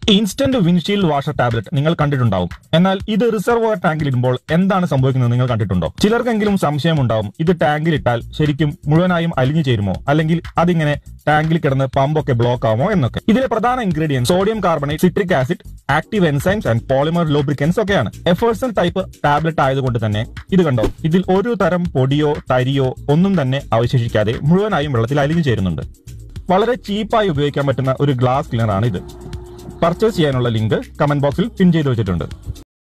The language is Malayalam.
ഇൻസ്റ്റന്റ് വിൻഷീൽഡ് വാഷർ ടാബ്ലറ്റ് നിങ്ങൾ കണ്ടിട്ടുണ്ടാവും എന്നാൽ ഇത് റിസർവോയർ ടാങ്കിൽ ഇടുമ്പോൾ എന്താണ് സംഭവിക്കുന്നത് നിങ്ങൾ കണ്ടിട്ടുണ്ടോ ചിലർക്കെങ്കിലും സംശയമുണ്ടാവും ഇത് ടാങ്കിൽ ഇട്ടാൽ ശരിക്കും മുഴുവനായും അലിഞ്ഞു ചേരുമോ അല്ലെങ്കിൽ അതിങ്ങനെ ടാങ്കിൽ കിടന്ന് പമ്പൊക്കെ ബ്ലോക്ക് ആവുമോ എന്നൊക്കെ ഇതിലെ പ്രധാന ingredients sodium carbonate citric acid active enzymes and polymer lubricants ഒക്കെയാണ് എഫേഴ്സൽ ടൈപ്പ് ടാബ്ലറ്റ് ആയതുകൊണ്ട് തന്നെ ഇത് കണ്ടോ ഇതിൽ ഒരു തരം പൊടിയോ തരിയോ ഒന്നും തന്നെ അവശേഷിക്കാതെ മുഴുവനായും വെള്ളത്തിൽ അലിഞ്ഞു ചേരുന്നുണ്ട് വളരെ ചീപ്പായി ഉപയോഗിക്കാൻ പറ്റുന്ന ഒരു ഗ്ലാസ് ക്ലീനർ ആണ് ഇത് പർച്ചേസ് ചെയ്യാനുള്ള ലിങ്ക് കമന്റ് ബോക്സിൽ പിൻ ചെയ്ത് വെച്ചിട്ടുണ്ട്